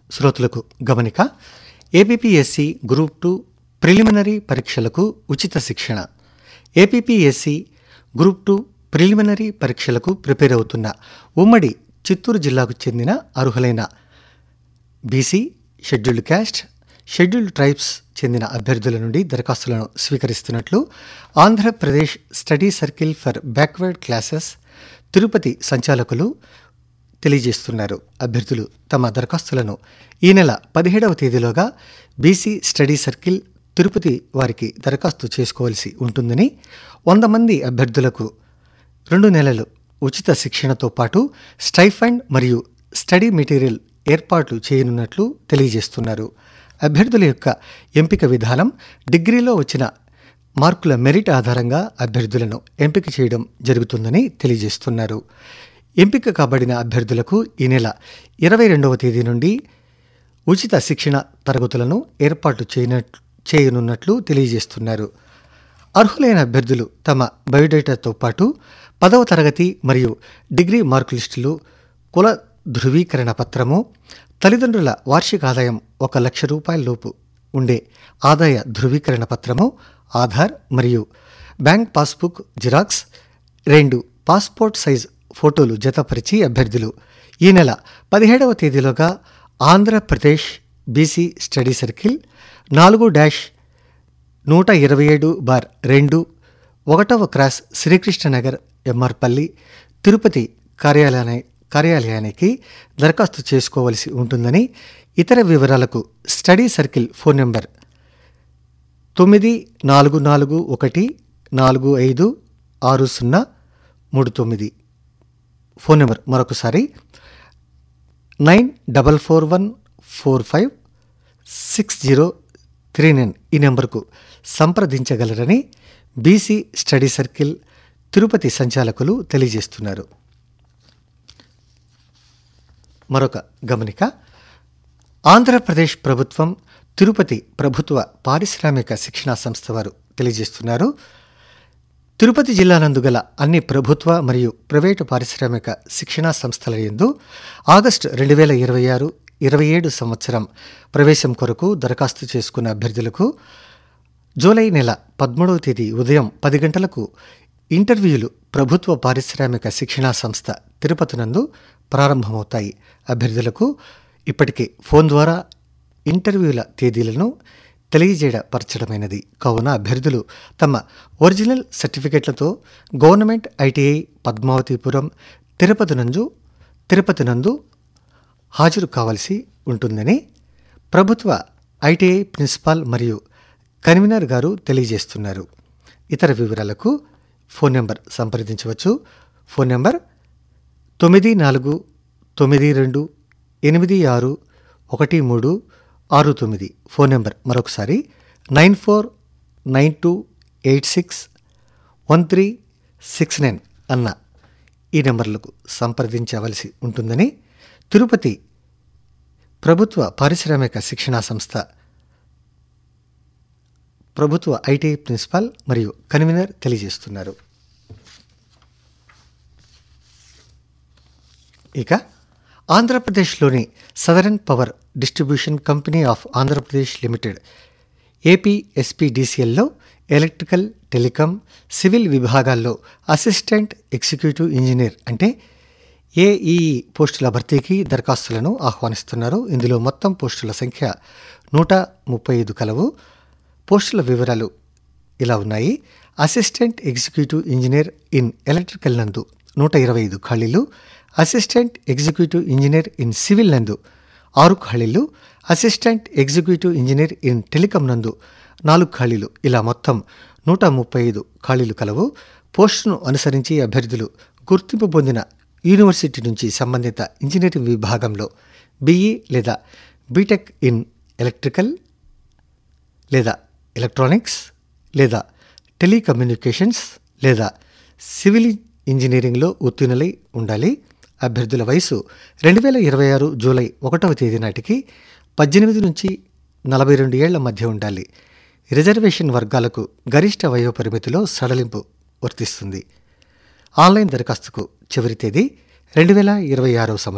శ్రోతలకు గమనిక APPSC group two preliminary పరీక్షలకు ఉచిత శిక్షణ ఏపీపీఎస్సి గ్రూప్ టూ ప్రిలిమినరీ పరీక్షలకు ప్రిపేర్ అవుతున్న ఉమ్మడి చిత్తూరు జిల్లాకు చెందిన అర్హులైన BC scheduled caste scheduled tribes చెందిన అభ్యర్థుల నుండి దరఖాస్తులను స్వీకరిస్తున్నట్లు Andhra Pradesh study circle for backward classes Tirupati సంచాలకులు తెలియజేస్తున్నారు అభ్యర్థులు తమ దరఖాస్తులను ఈ నెల పదిహేడవ తేదీలోగా బీసీ స్టడీ సర్కిల్ తిరుపతి వారికి దరఖాస్తు చేసుకోవాల్సి ఉంటుందని వంద మంది అభ్యర్థులకు రెండు నెలలు ఉచిత శిక్షణతో పాటు స్టైఫండ్ మరియు స్టడీ మెటీరియల్ ఏర్పాట్లు చేయనున్నట్లు తెలియజేస్తున్నారు అభ్యర్థుల యొక్క ఎంపిక విధానం డిగ్రీలో వచ్చిన మార్కుల మెరిట్ ఆధారంగా అభ్యర్థులను ఎంపిక చేయడం జరుగుతుందని తెలియజేస్తున్నారు ఎంపిక కాబడిన అభ్యర్థులకు ఈ నెల ఇరవై రెండవ తేదీ నుండి ఉచిత శిక్షణ తరగతులను ఏర్పాటు చేయనట్లు చేయనున్నట్లు తెలియజేస్తున్నారు అర్హులైన అభ్యర్థులు తమ బయోడేటాతో పాటు పదవ తరగతి మరియు డిగ్రీ మార్కు లిస్టులు కుల ధృవీకరణ పత్రము తల్లిదండ్రుల వార్షిక ఆదాయం ఒక లక్ష రూపాయల లోపు ఉండే ఆదాయ ధృవీకరణ పత్రము ఆధార్ మరియు బ్యాంక్ పాస్బుక్ జిరాక్స్ రెండు పాస్పోర్ట్ సైజ్ ఫోటోలు జతపరిచి అభ్యర్థులు ఈ నెల పదిహేడవ తేదీలోగా ఆంధ్రప్రదేశ్ బీసీ స్టడీ సర్కిల్ నాలుగు డాష్ నూట ఇరవై ఏడు బార్ రెండు ఒకటవ క్రాస్ శ్రీకృష్ణనగర్ ఎంఆర్పల్లి తిరుపతి కార్యాలయ కార్యాలయానికి దరఖాస్తు చేసుకోవలసి ఉంటుందని ఇతర వివరాలకు స్టడీ సర్కిల్ ఫోన్ నెంబర్ తొమ్మిది నాలుగు నాలుగు ఒకటి నాలుగు ఐదు ఆరు సున్నా మూడు తొమ్మిది ఫోన్ నెంబర్ మరొకసారి nine double four one four five six zero three nine ఈ నెంబర్కు సంప్రదించగలరని బీసీ స్టడీ సర్కిల్ తిరుపతి సంచాలకులు తెలియజేస్తున్నారు మరొక గమనిక ఆంధ్రప్రదేశ్ ప్రభుత్వం తిరుపతి ప్రభుత్వ పారిశ్రామిక శిక్షణా సంస్థ వారు తెలియజేస్తున్నారు తిరుపతి జిల్లా నందు గల అన్ని ప్రభుత్వ మరియు ప్రైవేటు పారిశ్రామిక శిక్షణా సంస్థల యందు ఆగస్టు రెండు వేల ఇరవై ఆరు ఇరవై ఏడు సంవత్సరం ప్రవేశం కొరకు దరఖాస్తు చేసుకున్న అభ్యర్థులకు జూలై నెల పదమూడవ తేదీ ఉదయం పది గంటలకు ఇంటర్వ్యూలు ప్రభుత్వ పారిశ్రామిక శిక్షణా సంస్థ తిరుపతి నందు ప్రారంభమవుతాయి అభ్యర్థులకు ఇప్పటికే ఫోన్ ద్వారా ఇంటర్వ్యూల తేదీలను తెలియజేయపరచడమైనది కావున అభ్యర్థులు తమ ఒరిజినల్ సర్టిఫికెట్లతో గవర్నమెంట్ ఐటీఐ పద్మావతిపురం తిరుపతి నందు తిరుపతి నందు హాజరు కావాల్సి ఉంటుందని ప్రభుత్వ ఐటీఐ ప్రిన్సిపాల్ మరియు కన్వీనర్ గారు తెలియజేస్తున్నారు ఇతర వివరాలకు ఫోన్ నెంబర్ సంప్రదించవచ్చు ఫోన్ నెంబర్ తొమ్మిది నాలుగు తొమ్మిది రెండు ఎనిమిది ఆరు ఒకటి మూడు ఆరు తొమ్మిది ఫోన్ నెంబర్ మరొకసారి nine four nine two eight six one three six nine అన్న ఈ నెంబర్లకు సంప్రదించవలసి ఉంటుందని తిరుపతి ప్రభుత్వ పారిశ్రామిక శిక్షణా సంస్థ ప్రభుత్వ ఐటీఐ ప్రిన్సిపాల్ మరియు కన్వీనర్ తెలియజేస్తున్నారు ఇక ఆంధ్రప్రదేశ్లోని southern power distribution company of Andhra Pradesh limited ఏపీఎస్పీడీసీఎల్లో electrical telecom civil విభాగాల్లో అసిస్టెంట్ ఎగ్జిక్యూటివ్ ఇంజనీర్ అంటే ఏఈ పోస్టుల భర్తీకి దరఖాస్తులను ఆహ్వానిస్తున్నారు ఇందులో మొత్తం పోస్టుల సంఖ్య నూట ముప్పై ఐదు కలవు పోస్టుల వివరాలు ఇలా ఉన్నాయి assistant executive engineer in electrical నందు నూట ఇరవై ఐదు ఖాళీలు assistant executive engineer in civil నందు ఆరు ఖాళీలు assistant executive engineer in telecom నందు నాలుగు ఖాళీలు ఇలా మొత్తం నూట ముప్పై ఐదు ఖాళీలు కలవు పోస్టును అనుసరించి అభ్యర్థులు గుర్తింపు పొందిన యూనివర్సిటీ నుంచి సంబంధిత ఇంజనీరింగ్ విభాగంలో బీఈ లేదా బీటెక్ ఇన్ ఎలక్ట్రికల్ లేదా ఎలక్ట్రానిక్స్ లేదా టెలికమ్యూనికేషన్స్ లేదా సివిల్ ఇంజనీరింగ్లో ఉత్తీర్ణులై ఉండాలి అభ్యర్థుల వయసు రెండు వేల ఇరవై ఆరు జూలై ఒకటవ తేదీ నాటికి పద్దెనిమిది నుంచి నలభై రెండు ఏళ్ల మధ్య ఉండాలి రిజర్వేషన్ వర్గాలకు గరిష్ట వయో పరిమితిలో సడలింపు వర్తిస్తుంది ఆన్లైన్ దరఖాస్తుకు చివరి తేదీ రెండు వేల ఇరవై ఆరవ సంవత్సరం